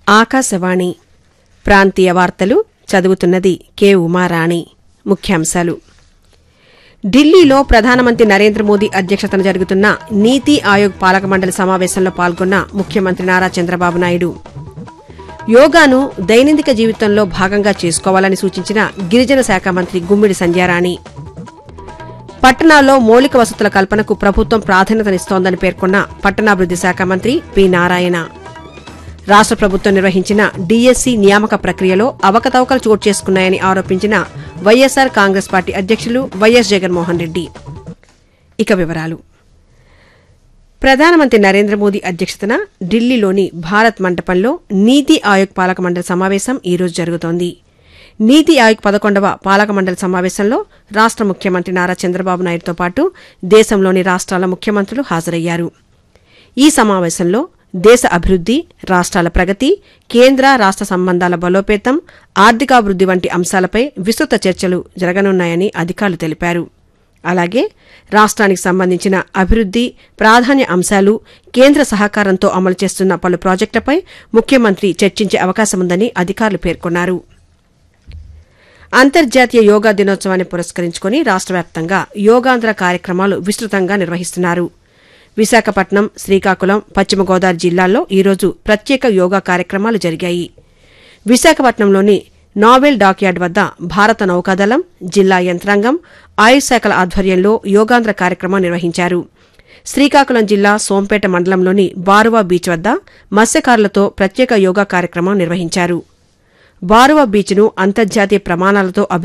ఆకాశవాణి ప్రాంతీయ వార్తలు చదువుతున్నది కె ఉమారాణి ముఖ్యాంశాలు ఢిల్లీలో ప్రధానమంత్రి నరేంద్ర మోదీ అధ్యక్షతన జరుగుతున్న నీతి ఆయోగ్ పాలక మండలి సమావేశంలో పాల్గొన్న ముఖ్యమంత్రి నారా చంద్రబాబు నాయుడు యోగాను దైనందిక జీవితంలో భాగంగా చేసుకోవాలని సూచించిన గిరిజన శాఖ మంత్రి గుమ్మిడి సంధ్యారాణి పట్టణాల్లో మౌలిక వసతుల కల్పనకు ప్రభుత్వం ప్రాధాన్యతనిస్తోందని పేర్కొన్న పట్టణాభివృద్ది శాఖ మంత్రి పి నారాయణ రాష్ట ప్రభుత్వం నిర్వహించిన డీఎస్సీ నియామక ప్రక్రియలో అవకతవకలు చోటు చేసుకున్నాయని ఆరోపించిన వైఎస్సార్ కాంగ్రెస్ పార్టీ అధ్యక్షులు వైఎస్ జగన్మోహన్ రెడ్డి ఇక వివరాలు ప్రధానమంత్రి నరేంద్ర మోదీ అధ్యక్షతన ఢిల్లీలోని భారత్ మంటపంలో నీతి ఆయోగ్ పాలక మండలి సమావేశం ఈ రోజు జరుగుతోంది నీతి ఆయోగ్ పదకొండవ పాలక మండలి సమావేశంలో రాష్ట ముఖ్యమంత్రి నారా చంద్రబాబు నాయుడుతో పాటు దేశంలోని రాష్ట్రాల ముఖ్యమంత్రులు హాజరయ్యారు ఈ సమావేశంలో దేశ అభివృద్ది రాష్ట్రాల ప్రగతి కేంద్ర రాష్ట్ర సంబంధాల బలోపేతం ఆర్థికాభివృద్ది వంటి అంశాలపై విస్తృత చర్చలు జరగనున్నాయని అధికారులు తెలిపారు అలాగే రాష్ట్రానికి సంబంధించిన అభివృద్ది ప్రాధాన్య అంశాలు కేంద్ర సహకారంతో అమలు చేస్తున్న పలు ప్రాజెక్టులపై ముఖ్యమంత్రి చర్చించే అవకాశముందని అధికారులు పేర్కొన్నారు అంతర్జాతీయ యోగా దినోత్సవాన్ని పురస్కరించుకుని రాష్ట వ్యాప్తంగా యోగాంధ్ర కార్యక్రమాలు విస్తృతంగా నిర్వహిస్తున్నారు విశాఖపట్నం శ్రీకాకుళం పశ్చిమ గోదావరి జిల్లాల్లో ఈరోజు ప్రత్యేక యోగా కార్యక్రమాలు జరిగాయి విశాఖపట్నంలోని నావెల్ డాక్యార్డ్ వద్ద భారత నౌకాదళం జిల్లా యంత్రాంగం ఆయుష్ శాఖల ఆధ్వర్యంలో యోగాంధ్ర కార్యక్రమం నిర్వహించారు శ్రీకాకుళం జిల్లా సోంపేట మండలంలోని బారువా బీచ్ వద్ద మత్స్యకారులతో ప్రత్యేక యోగా కార్యక్రమం నిర్వహించారు బారువా బీచ్ను అంతర్జాతీయ ప్రమాణాలతో అభివృద్ధి